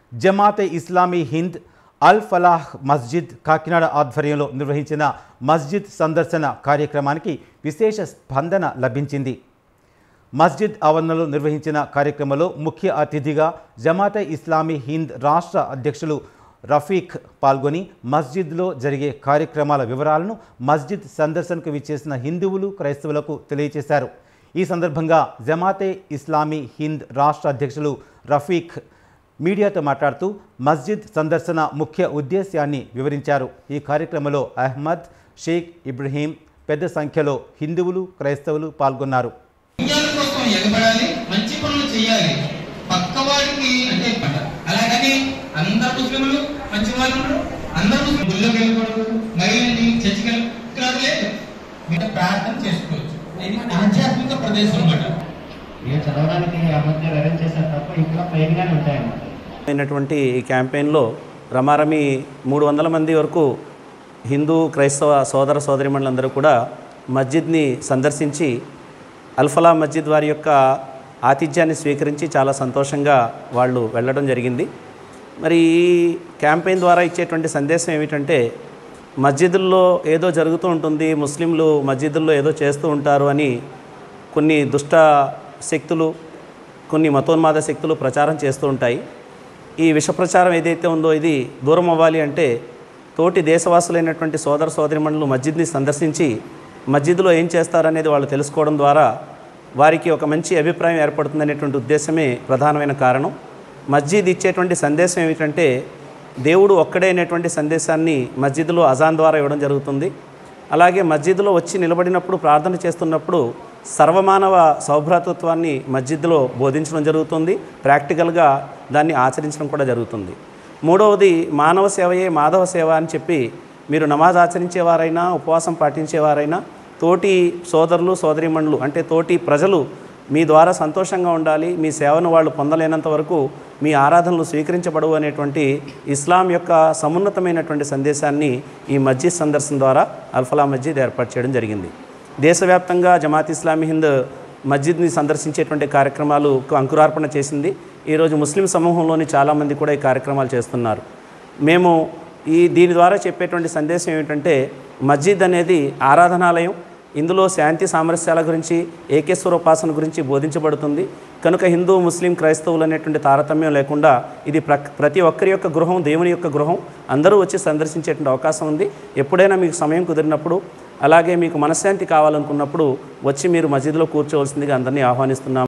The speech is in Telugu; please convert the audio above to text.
జమాతే ఇస్లామీ హింద్ అల్ ఫలాహ్ మస్జిద్ కాకినాడ ఆధ్వర్యంలో నిర్వహించిన మస్జిద్ సందర్శన కార్యక్రమానికి విశేష స్పందన లభించింది మస్జిద్ ఆవరణలో నిర్వహించిన కార్యక్రమంలో ముఖ్య అతిథిగా జమాతే ఇస్లామీ హింద్ రాష్ట్ర అధ్యక్షులు రఫీక్ పాల్గొని మస్జిద్లో జరిగే కార్యక్రమాల వివరాలను మస్జిద్ సందర్శనకు విచ్చేసిన హిందువులు క్రైస్తవులకు తెలియజేశారు ఈ సందర్భంగా జమాతే ఇస్లామీ హింద్ రాష్ట్ర అధ్యక్షులు రఫీక్ మీడియాతో మాట్లాడుతూ మస్జిద్ సందర్శన ముఖ్య ఉద్దేశ్యాన్ని వివరించారు ఈ కార్యక్రమంలో అహ్మద్ షేక్ ఇబ్రహీం పెద్ద సంఖ్యలో హిందువులు క్రైస్తవులు పాల్గొన్నారు పుణ్యాల కోసం ఎగబడాలి మంచి పనులు చేయాలి పక్కవాడికి అంటే పట అలాగని అందరు ముస్లింలు మంచి వాళ్ళు ఉండరు. అందరు ముస్లిం గుళ్ళోకి వెళ్ళకూడదు మహిళని చర్చికి వెళ్ళ- ఇక్కడ అది లేదు మీరు ప్రార్థన చేసుకోవచ్చు ఇది ఆధ్యాత్మిక ప్రదేశం అన్నమాట నేను చదవడానికి ఆ మధ్య అరేంజ్ చేశాను తప్ప ఇంకా ప్లెయిన్గానే ఉంటాయన్నమాట అయినటువంటి ఈ క్యాంపెయిన్లో రమారమి మూడు వందల మంది వరకు హిందూ క్రైస్తవ సోదర సోదరిమణులందరూ కూడా మస్జిద్ని సందర్శించి అల్ఫలా మస్జిద్ వారి యొక్క ఆతిథ్యాన్ని స్వీకరించి చాలా సంతోషంగా వాళ్ళు వెళ్ళడం జరిగింది మరి ఈ క్యాంపెయిన్ ద్వారా ఇచ్చేటువంటి సందేశం ఏమిటంటే మస్జిదుల్లో ఏదో జరుగుతూ ఉంటుంది ముస్లింలు మస్జిదుల్లో ఏదో చేస్తూ ఉంటారు అని కొన్ని దుష్ట శక్తులు కొన్ని మతోన్మాద శక్తులు ప్రచారం చేస్తూ ఉంటాయి ఈ విష ప్రచారం ఏదైతే ఉందో ఇది దూరం అవ్వాలి అంటే తోటి దేశవాసులైనటువంటి సోదర సోదరిమణులు మస్జిద్ని సందర్శించి మస్జిద్లో ఏం చేస్తారనేది వాళ్ళు తెలుసుకోవడం ద్వారా వారికి ఒక మంచి అభిప్రాయం ఏర్పడుతుందనేటువంటి ఉద్దేశమే ప్రధానమైన కారణం మస్జిద్ ఇచ్చేటువంటి సందేశం ఏమిటంటే దేవుడు ఒక్కడే అనేటువంటి సందేశాన్ని మస్జిద్లో అజాన్ ద్వారా ఇవ్వడం జరుగుతుంది అలాగే మస్జిద్లో వచ్చి నిలబడినప్పుడు ప్రార్థన చేస్తున్నప్పుడు సర్వమానవ సౌభ్రాతృత్వాన్ని మస్జిద్లో బోధించడం జరుగుతుంది ప్రాక్టికల్గా దాన్ని ఆచరించడం కూడా జరుగుతుంది మూడవది మానవ సేవయే మాధవ సేవ అని చెప్పి మీరు నమాజ్ ఆచరించేవారైనా ఉపవాసం పాటించేవారైనా తోటి సోదరులు సోదరిమణులు అంటే తోటి ప్రజలు మీ ద్వారా సంతోషంగా ఉండాలి మీ సేవను వాళ్ళు పొందలేనంత వరకు మీ ఆరాధనలు స్వీకరించబడవు అనేటువంటి ఇస్లాం యొక్క సమున్నతమైనటువంటి సందేశాన్ని ఈ మస్జిద్ సందర్శన ద్వారా అల్ఫలా మస్జిద్ ఏర్పాటు చేయడం జరిగింది దేశవ్యాప్తంగా జమాత్ ఇస్లామీ హింద్ మస్జిద్ని సందర్శించేటువంటి కార్యక్రమాలు అంకురార్పణ చేసింది ఈరోజు ముస్లిం సమూహంలోని చాలామంది కూడా ఈ కార్యక్రమాలు చేస్తున్నారు మేము ఈ దీని ద్వారా చెప్పేటువంటి సందేశం ఏమిటంటే మస్జిద్ అనేది ఆరాధనాలయం ఇందులో శాంతి సామరస్యాల గురించి ఏకేశ్వరోపాసన గురించి బోధించబడుతుంది కనుక హిందూ ముస్లిం క్రైస్తవులు అనేటువంటి తారతమ్యం లేకుండా ఇది ప్ర ప్రతి ఒక్కరి యొక్క గృహం దేవుని యొక్క గృహం అందరూ వచ్చి సందర్శించేటువంటి అవకాశం ఉంది ఎప్పుడైనా మీకు సమయం కుదిరినప్పుడు అలాగే మీకు మనశ్శాంతి కావాలనుకున్నప్పుడు వచ్చి మీరు మసీదులో కూర్చోవలసిందిగా అందరినీ ఆహ్వానిస్తున్నాం